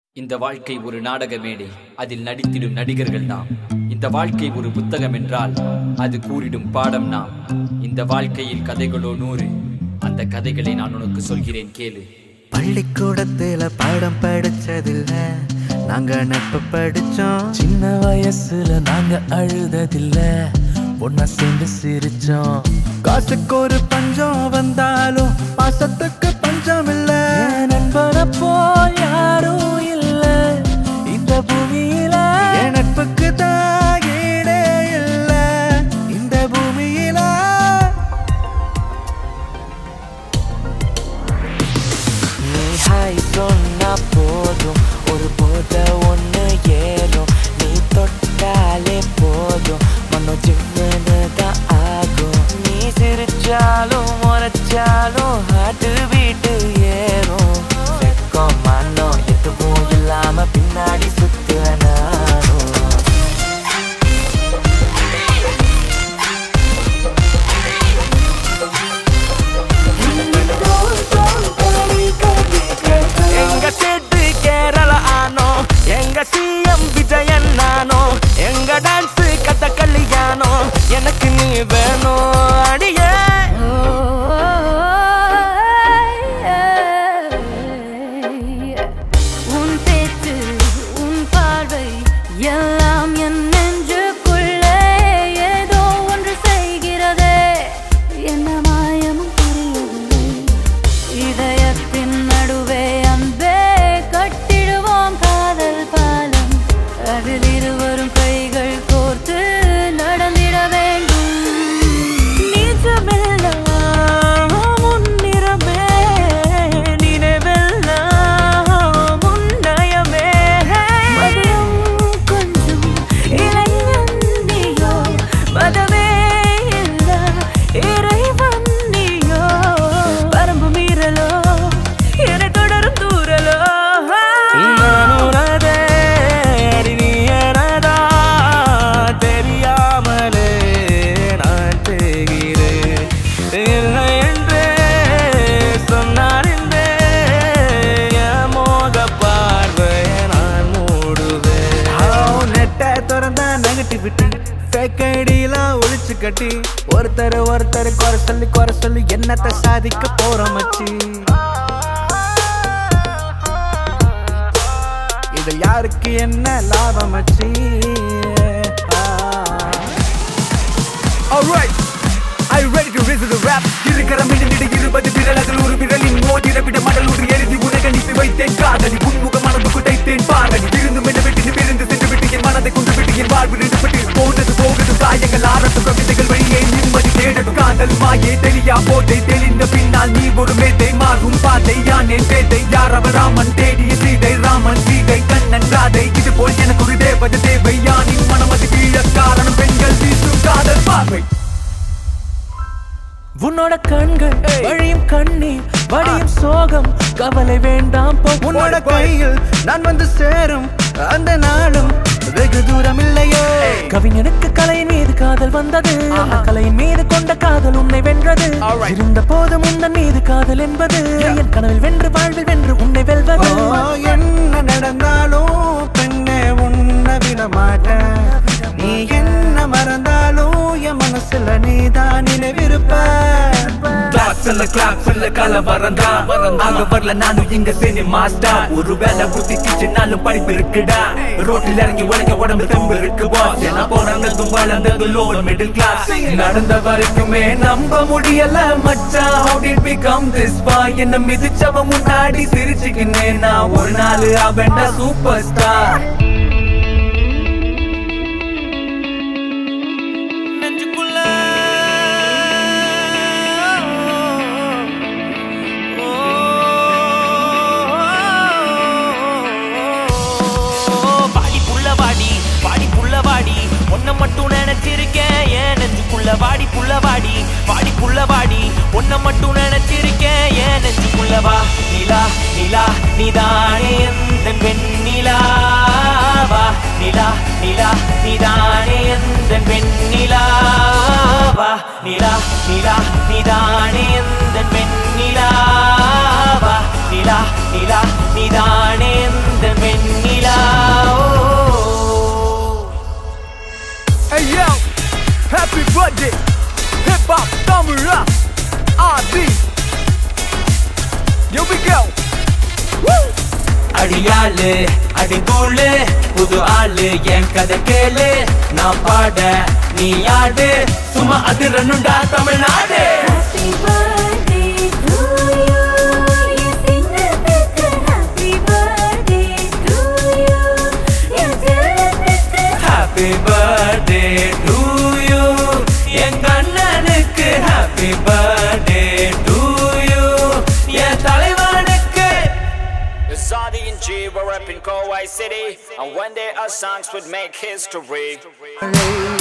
இந்த வாழ்க்கை ஒரு நாடக மேடை அதில் நடித்திடும் நடிகர்கள் நாம் இந்த வாழ்க்கை ஒரு புத்தகம் என்றால் அது கூறிடும் பாடம் நாம் இந்த வாழ்க்கையில் கதைகளோ நூறு அந்த கதைகளை நான் உனக்கு சொல்கிறேன் கேளு பள்ளிக்கூடத்துல பாடம் படிச்சதில்ல நாங்க நட்பு படிச்சோம் சின்ன வயசுல நாங்க அழுததில்ல ஒன்னா சேர்ந்து சிரிச்சோம் காசுக்கு ஒரு பஞ்சம் வந்தாலும் பாசத்துக்கு பஞ்சம் இல்ல என் நண்பனை போல் யாரும் இல்ல இந்த பூமியில என் நட்புக்கு தான் ஈடே இல்ல இந்த பூமியில நீ ஹாய் சொன்னா போதும் ஒரு போத ஒண்ணு ஏறும் நீ தொட்டாலே போதும் மனம் ஜிம்முன்னு தான் ஆகும் நீ சிரிச்சாலும் முறைச்சாலும் ஹாட்டு வீட்டு ஏறும் வெக்கம் மனம் எதுவும் இல்லாம பின்னாடி சுத்துவேன் நானும் எங்க செட்டு கேரள ஆனோ எங்க சிஎம் விஜயன் நானோ எங்க டான்ஸ் கத்த கல்யாணோ எனக்கு நீ வேணும் அடியே உன் பேச்சு உன் பார்வை எல்லாம் என் நெஞ்சுக்குள்ளே ஏதோ ஒன்று செய்கிறதே என்ன மாயமும் புரியவில்லை இதயத்தின் நடுவே அன்பே கட்டிடுவோம் காதல் பாலம் அதில் இருவரும் கைகள் கோர்த்து நடந்திட வேண்டும் நிஜமெல்லாம் முன்னிறமே நினைவெல்லாம் முன்னயமே மதியம் கொஞ்சம் இளைஞன் நீயோ மதமே இல்ல இறைவன் நீயோ வரம்பு மீறலோ என்னை தொடரும் தூரலோ நான் உனதே நீ எனதா தெரியாமலே நான் செய்கிறேன் இல்லை என்றே சொன்னார் என்றே என் மோக பார்வையை நான் மூடுவேன் நெட்டை திறந்தா நெகட்டிவிட்டி ஃபேக் ஐடியெல்லாம் ஒழிச்சு கட்டி ஒருத்தர் ஒருத்தர் குறை சொல்லி குறை சொல்லி என்னத்தை சாதிக்க போறோம் மச்சி இது யாருக்கு என்ன லாபம் மச்சி Alright, are you ready to listen to rap? இருக்கிற மின்னலிட இருபது விரலகள் ஒரு விரலின் மோதிர விட மடல் ஒரு எழுதி உனக்கு அனுப்பி வைத்தேன் காதலி உன்முக மனதுக்கு தைத்தேன் பாரடி விருந்து மென விட்டு நீ விருந்து சென்று விட்டு என் மனதை கொண்டு விட்டு என் வாழ்வு நின்றுபட்டு போனது போகட்டும் காயங்கள் ஆரட்டும் கவிதைகள் வழியே நிம்மதி தேடட்டும் காதல் மாயே தெரியா போதை தெளிந்த பின்னால் நீ ஒரு மேதை மாறும் பாதை யானே பேதை யார் அவர் ராமன் தேடிய சீதை ராமன் சீதை கண்ணன் ராதை இது போல் எனக்கு ஒரு தேவதை தேவை யானின் மனமது வீழ காரணம் பெண்கள் வீசும் காதல் பார்வை உன்னோட கண்கள் வழியும் கண்ணீர் வடியும் சோகம் கவலை வேண்டாம் போ உன்னோட கையில் நான் வந்து சேரும் அந்த நாளும் வெகு தூரம் இல்லையோ கவிஞனுக்கு கலை மீது காதல் வந்தது அந்த கலை மீது கொண்ட காதல் உன்னை வென்றது இருந்த போது முன்னன் மீது காதல் என்பது என் கனவில் வென்று வாழ்வில் வென்று உன்னை வெல்வது ஓ, என்ன நடந்தாலும் பெண்ணே உன்னை விட மாட்டேன் நீ என்ன மறந்தாலும் என் மனசுல நீதான் நினைவிருப்ப கிளாஸ் இல்ல கிளாஸ் இல்ல கலவரம் தான் அங்க வரல நானும் இங்க சினிமா ஸ்டார் ஒரு வேலை புத்தி கிச்சனாலும் படிப்பு இருக்குடா ரோட்டில் இறங்கி உலக உடம்பு தெம்பு இருக்கு பாஸ் என்ன போறாங்கதும் வளர்ந்தது லோவர் மிடில் கிளாஸ் நடந்த வரைக்குமே நம்ப முடியல மச்சான் how did become this far என்ன மிதிச்சவ முன்னாடி சிரிச்சுக்கினே நான் ஒரு நாள் அவன்டா சூப்பர் ஸ்டார் நெஞ்சுக்குள்ள வாடி புள்ள வாடி வாடி புள்ள வாடி ஒன்ன மட்டும் நினைச்சிருக்கேன் ஏன் நெஞ்சுக்குள்ள வாடி புள்ள வாடி வாடி புள்ள வாடி ஒன்ன மட்டும் நினைச்சிருக்கேன் ஏன் நெஞ்சுக்குள்ள வா நிலா நிலா நீதானே எந்த வெண்ணிலா வா நிலா நிலா நீதானே எந்த வெண்ணிலா வா நிலா நிலா நீதானே எந்த வெண்ணிலா வா நிலா நிலா நீதானே எந்த வெண்ணிலா ஆளு அடி தூளு புது ஆளு என் கதை கேளு நான் பாட நீ ஆடு சும்மா அதிரணுண்டா Tamil Nadu Happy birthday to you. You sing the best. Happy birthday to you. You tell the best. Happy birthday to you எங்க அண்ணனுக்கு ஹாப்பி பர்த்டே டு யூ என் தலைவனுக்கு Zadi and G were up in Kauai City, and one day our songs would make history.